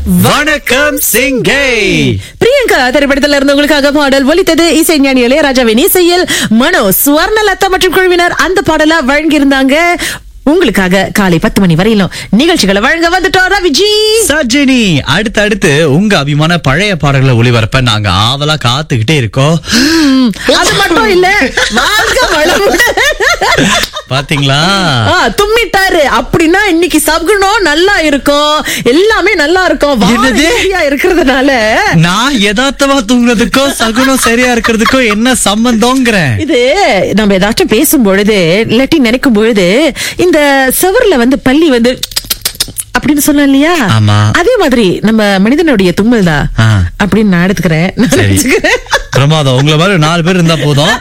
வணக்கம் சிங்கை பிரியங்கா திரைப்படத்தில் இருந்து உங்களுக்காக பாடல் ஒலித்தது இசை ஞானி இளையராஜாவின் இசையில் மனோ சுவர்ணலதா மற்றும் குழுவினர் அந்த பாடலா வழங்கியிருந்தாங்க உங்களுக்காக காலை பத்து மணி வரையிலும் நிகழ்ச்சிகளை வழங்க வந்துட்டோம் ரவிஜி சஜினி அடுத்து அடுத்து உங்க அபிமான பழைய பாடல்களை ஒளிபரப்ப நாங்க ஆவலா காத்துக்கிட்டே இருக்கோம் ம், அது மட்டும் இல்ல வாழ்க வளமுடன். பாத்தீங்களா ஆ, தும்மிட்டாரு அப்படின்னா இன்னைக்கு சகுனம் நல்லா இருக்கும் எல்லாமே நல்லா இருக்கும் வானம் என்னது? அமைதியா இருக்கிறதுனால நான் யதார்த்தமா தூங்குறதுக்கும் சகுனம் சரியா இருக்கிறதுக்கும் என்ன சம்பந்தம்ங்கிறேன் இது நம்ம ஏதாச்சும் பேசும் பொழுது இல்லாட்டி நினைக்கும் பொழுது இந்த செவர்ல வந்து பள்ளி வந்து அப்படின்னு சொன்னோம் இல்லையா ஆமா. அதே மாதிரி நம்ம மனிதனுடைய தும்மல் தான் ஆ. அப்படின்னு நான் எடுத்துக்கிறேன் நான் சரி. நினைச்சுக்கிறேன். பிரமாதம் உங்களை மாதிரி நாலு பேர் இருந்தா போதும்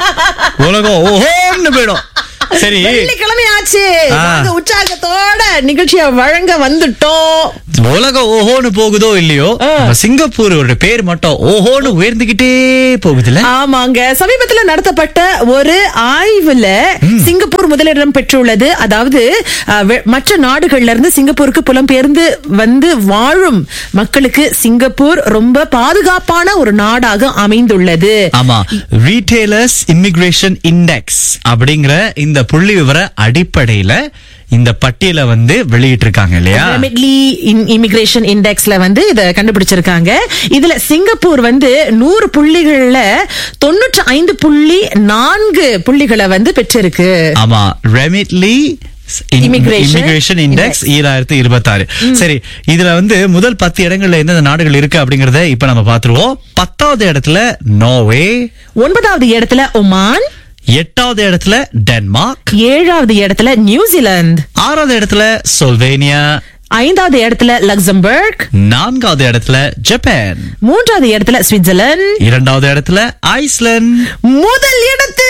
உலகம் ஓஹோன்னு போயிடும் சரி வெள்ளிக்கிழமை ஆச்சு ஆ. வாங்க உற்சாகத்தோட நிகழ்ச்சியை வழங்க வந்துட்டோம் உலகம் ஓஹோன்னு போகுதோ இல்லையோ ஆ. நம்ம சிங்கப்பூரோட பேர் மட்டும் ஓஹோன்னு உயர்ந்துகிட்டே போகுதுல்ல ஆமாங்க சமீபத்துல நடத்தப்பட்ட ஒரு ஆய்வுல சிங்கப்பூர் முதலிடம் பெற்றுள்ளது அதாவது அஹ், வெ- மற்ற நாடுகள்ல இருந்து சிங்கப்பூருக்கு புலம்பெயர்ந்து வந்து வாழும் மக்களுக்கு சிங்கப்பூர் ரொம்ப பாதுகாப்பான ஒரு நாடாக அமைந்துள்ளது ஆமா ரீட்டைலர்ஸ் இமிகிரேஷன் இண்டெக்ஸ் அப்படிங்கிற இந்த புள்ளி விவர அடிப்படையில இந்த பட்டியலை வந்து வெளியிட்டு இருக்காங்க இல்லையா ரெமிட்லி இமிகிரேஷன் இண்டெக்ஸ்ல வந்து இத கண்டுபிடிச்சிருக்காங்க இதுல சிங்கப்பூர் வந்து நூறு புள்ளிகள்ல தொண்ணூற்று ஐந்து புள்ளி நான்கு புள்ளிகளை வந்து பெற்றிருக்கு ஆமா ரெமிட்லி Immigration இமிகிரேஷன் இண்டெக்ஸ் ஈராயிரத்தி இருபத்தி ஆறு சரி இதுல வந்து முதல் பத்து இடங்கள்ல எந்தெந்த நாடுகள் இருக்கு அப்படிங்கறத இப்ப நம்ம பாத்துருவோம் பத்தாவது இடத்துல நோர்வே ஒன்பதாவது இடத்துல ஒமான் எட்டாவது இடத்துல டென்மார்க் ஏழாவது இடத்துல நியூசிலாந்து ஆறாவது இடத்துல சொல்வேனியா ஐந்தாவது இடத்துல லக்சம்பர்க் நான்காவது இடத்துல ஜப்பான் மூன்றாவது இடத்துல சுவிட்சர்லாந்து இரண்டாவது இடத்துல ஐஸ்லாந்து முதல் இடத்தில்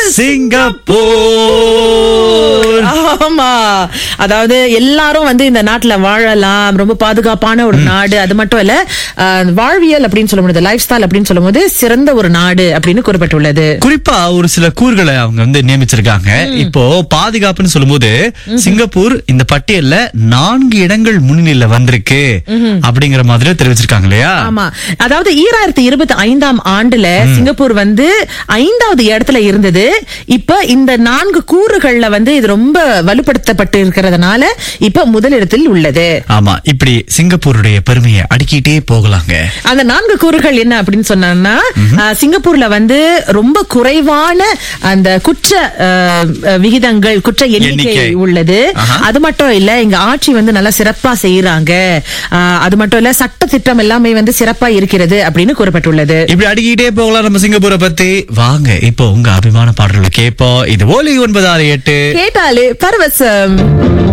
சிங்கப்பூர் ஆமா அதாவது எல்லாரும் வந்து இந்த நாட்டுல வாழலாம் ரொம்ப பாதுகாப்பான ஒரு நாடு அது மட்டும் இல்ல அஹ், வாழ்வியல் அப்படின்னு சொல்லும்போது லைஃப் ஸ்டைல் அப்படின்னு சொல்லும்போது சிறந்த ஒரு நாடு அப்படின்னு கூறப்பட்டுள்ளது குறிப்பா ஒரு சில கூறுகளை அவங்க வந்து நியமிச்சிருக்காங்க இப்போ பாதுகாப்புன்னு சொல்லும்போது சிங்கப்பூர் இந்த பட்டியல்ல நான்கு இடங்கள் முன்னிலையில வந்திருக்கு அப்படிங்கிற மாதிரி தெரிவிச்சிருக்காங்க இல்லையா ஆமா அதாவது ஈராயிரத்தி இருபத்தி ஐந்தாம் ஆண்டுல சிங்கப்பூர் வந்து ஐந்தாவது இடத்துல இருந்தது இப்ப இந்த நான்கு கூறுகள்ல வந்து இது ரொம்ப வலுப்படுத்தப்பட்டு இருக்கிறதுனால இப்ப முதலிடத்தில் உள்ளது ஆமா இப்படி சிங்கப்பூருடைய பெருமையை அடுக்கிட்டே போகலாங்க அந்த நான்கு கூறுகள் என்ன அப்படின்னு சொன்னா சிங்கப்பூர்ல வந்து ரொம்ப குறைவான அந்த குற்ற அஹ், அஹ், விகிதங்கள் குற்ற எண்ணிக்கை எண்ணிக்கை. உள்ளது ஆஹா. அது மட்டும் இல்ல இங்க ஆட்சி வந்து நல்லா சிறப்பா செய்யறாங்க அஹ், அது மட்டும் இல்ல சட்ட திட்டம் எல்லாமே வந்து சிறப்பா இருக்கிறது அப்படின்னு கூறப்பட்டுள்ளது இப்படி அடிக்கிட்டே போகலாம் நம்ம சிங்கப்பூரை பத்தி வாங்க இப்போ உங்க அபிமான பாடல்களை கேட்போம் இது ஓலி ஒன்பது ஆறு எட்டு கேட்டாலே பரவசம்